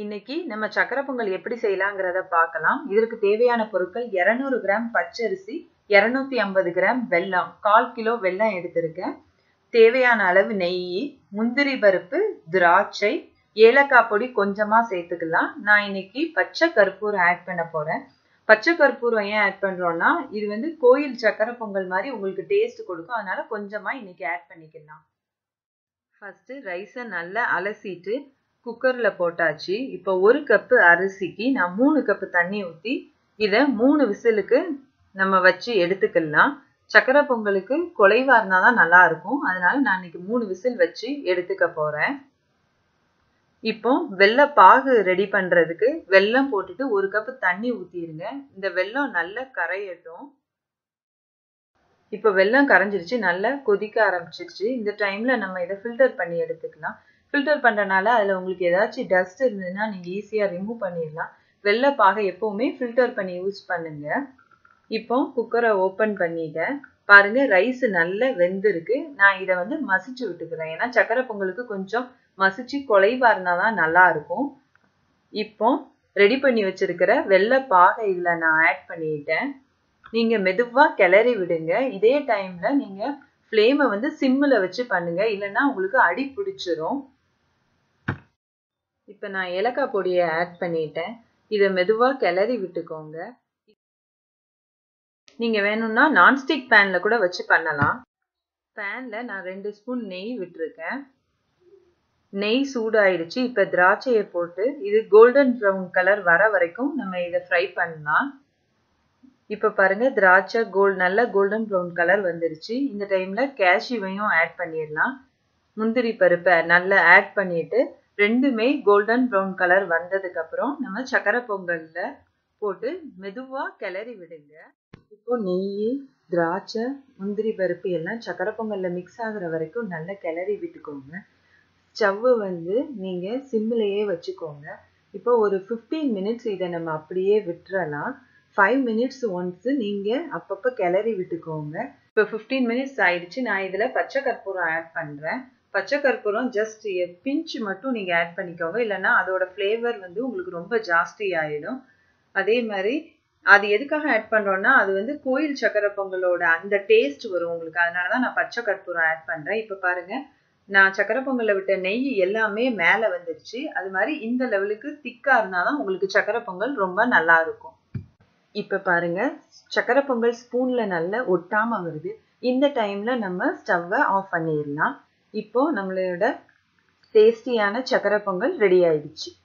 இன்னைக்கு நம்ம சக்கரை பொங்கல் எப்படி செய்யலாங்கிறத பார்க்கலாம் இதற்கு தேவையான பொருட்கள் இரநூறு கிராம் பச்சரிசி இரநூத்தி ஐம்பது கிராம் வெல்லம் கால் கிலோ வெல்லம் எடுத்திருக்கேன் தேவையான அளவு நெய் முந்திரி பருப்பு திராட்சை ஏலக்காய் பொடி கொஞ்சமா சேர்த்துக்கலாம் நான் இன்னைக்கு பச்சை கற்பூரம் ஆட் பண்ண போறேன் பச்சை கற்பூரம் ஏன் ஆட் பண்றோம்னா இது வந்து கோயில் சக்கரை பொங்கல் மாதிரி உங்களுக்கு டேஸ்ட் கொடுக்கும் அதனால கொஞ்சமா இன்னைக்கு ஆட் பண்ணிக்கலாம் ஃபர்ஸ்ட் ரைஸை நல்லா அலசிட்டு குக்கரில் போட்டாச்சு இப்போ ஒரு கப்பு அரிசிக்கு நான் மூணு கப்பு தண்ணி ஊற்றி இதை மூணு விசிலுக்கு நம்ம வச்சு எடுத்துக்கலாம் சக்கரை பொங்கலுக்கு குலைவா இருந்தால் தான் நல்லா இருக்கும் அதனால நான் இன்னைக்கு மூணு விசில் வச்சு எடுத்துக்க போகிறேன் இப்போ வெள்ளை பாகு ரெடி பண்ணுறதுக்கு வெல்லம் போட்டுட்டு ஒரு கப்பு தண்ணி ஊற்றிடுங்க இந்த வெல்லம் நல்லா கரையட்டும் இப்போ வெல்லம் கரைஞ்சிருச்சு நல்லா கொதிக்க ஆரம்பிச்சிருச்சு இந்த டைமில் நம்ம இதை ஃபில்டர் பண்ணி எடுத்துக்கலாம் ஃபில்டர் பண்ணுறனால அதில் உங்களுக்கு ஏதாச்சும் டஸ்ட் இருந்ததுன்னா நீங்கள் ஈஸியாக ரிமூவ் பண்ணிடலாம் வெள்ளை பாகை எப்போவுமே ஃபில்டர் பண்ணி யூஸ் பண்ணுங்க இப்போ குக்கரை ஓப்பன் பண்ணிட்டேன் பாருங்க ரைஸ் நல்லா வெந்திருக்கு நான் இதை வந்து மசிச்சு விட்டுக்கிறேன் ஏன்னா சக்கரை பொங்கலுக்கு கொஞ்சம் மசிச்சு குலைவா இருந்தால் தான் நல்லா இருக்கும் இப்போ ரெடி பண்ணி வச்சிருக்கிற வெள்ளை பாகை இதில் நான் ஆட் பண்ணிட்டேன் நீங்கள் மெதுவாக கிளறி விடுங்க இதே டைமில் நீங்கள் ஃப்ளேமை வந்து சிம்மில் வச்சு பண்ணுங்க இல்லைன்னா உங்களுக்கு அடி பிடிச்சிரும் இப்போ நான் ஏலக்காய் பொடியை ஆட் பண்ணிட்டேன் இதை மெதுவாக கிளறி விட்டுக்கோங்க நீங்கள் வேணும்னா நான்ஸ்டிக் பேனில் கூட வச்சு பண்ணலாம் பேனில் நான் ரெண்டு ஸ்பூன் நெய் விட்டுருக்கேன் நெய் சூடாயிடுச்சு இப்போ திராட்சையை போட்டு இது கோல்டன் ப்ரௌன் கலர் வர வரைக்கும் நம்ம இதை ஃப்ரை பண்ணலாம் இப்போ பாருங்க திராட்சை கோல்டு நல்ல கோல்டன் ப்ரௌன் கலர் வந்துருச்சு இந்த டைமில் கேஷ்யூவையும் ஆட் பண்ணிடலாம் முந்திரி பருப்பை நல்லா ஆட் பண்ணிட்டு ரெண்டுமே கோல்டன் ப்ரௌன் கலர் வந்ததுக்கப்புறம் நம்ம சக்கரை பொங்கலில் போட்டு மெதுவாக கிளறி விடுங்க இப்போ நெய் திராட்சை முந்திரி பருப்பு எல்லாம் சக்கரை பொங்கலில் மிக்ஸ் ஆகுற வரைக்கும் நல்லா கிளறி விட்டுக்கோங்க ஸ்டவ்வை வந்து நீங்கள் சிம்மிலேயே வச்சுக்கோங்க இப்போ ஒரு ஃபிஃப்டீன் மினிட்ஸ் இதை நம்ம அப்படியே விட்டுறலாம் ஃபைவ் மினிட்ஸ் ஒன்ஸு நீங்கள் அப்பப்போ கிளறி விட்டுக்கோங்க இப்போ ஃபிஃப்டீன் மினிட்ஸ் ஆயிடுச்சு நான் இதில் பச்சை கற்பூரம் ஆட் பண்ணுறேன் பச்சை கற்பூரம் ஜஸ்ட் பிஞ்ச் மட்டும் நீங்கள் ஆட் பண்ணிக்கோங்க இல்லைன்னா அதோட ஃப்ளேவர் வந்து உங்களுக்கு ரொம்ப ஜாஸ்தி ஆகிடும் அதே மாதிரி அது எதுக்காக ஆட் பண்ணுறோன்னா அது வந்து கோயில் சக்கரை பொங்கலோட அந்த டேஸ்ட் வரும் உங்களுக்கு அதனால தான் நான் பச்சை கற்பூரம் ஆட் பண்ணுறேன் இப்போ பாருங்கள் நான் சக்கரை பொங்கலில் விட்ட நெய் எல்லாமே மேலே வந்துருச்சு அது மாதிரி இந்த லெவலுக்கு திக்காக இருந்தால் தான் உங்களுக்கு சக்கரை பொங்கல் ரொம்ப நல்லா இருக்கும் இப்போ பாருங்க சக்கரை பொங்கல் ஸ்பூனில் நல்லா ஒட்டாமல் வருது இந்த டைமில் நம்ம ஸ்டவ்வை ஆஃப் பண்ணிடலாம் இப்போ நம்மளோட டேஸ்டியான சக்கரை பொங்கல் ரெடி ஆயிடுச்சு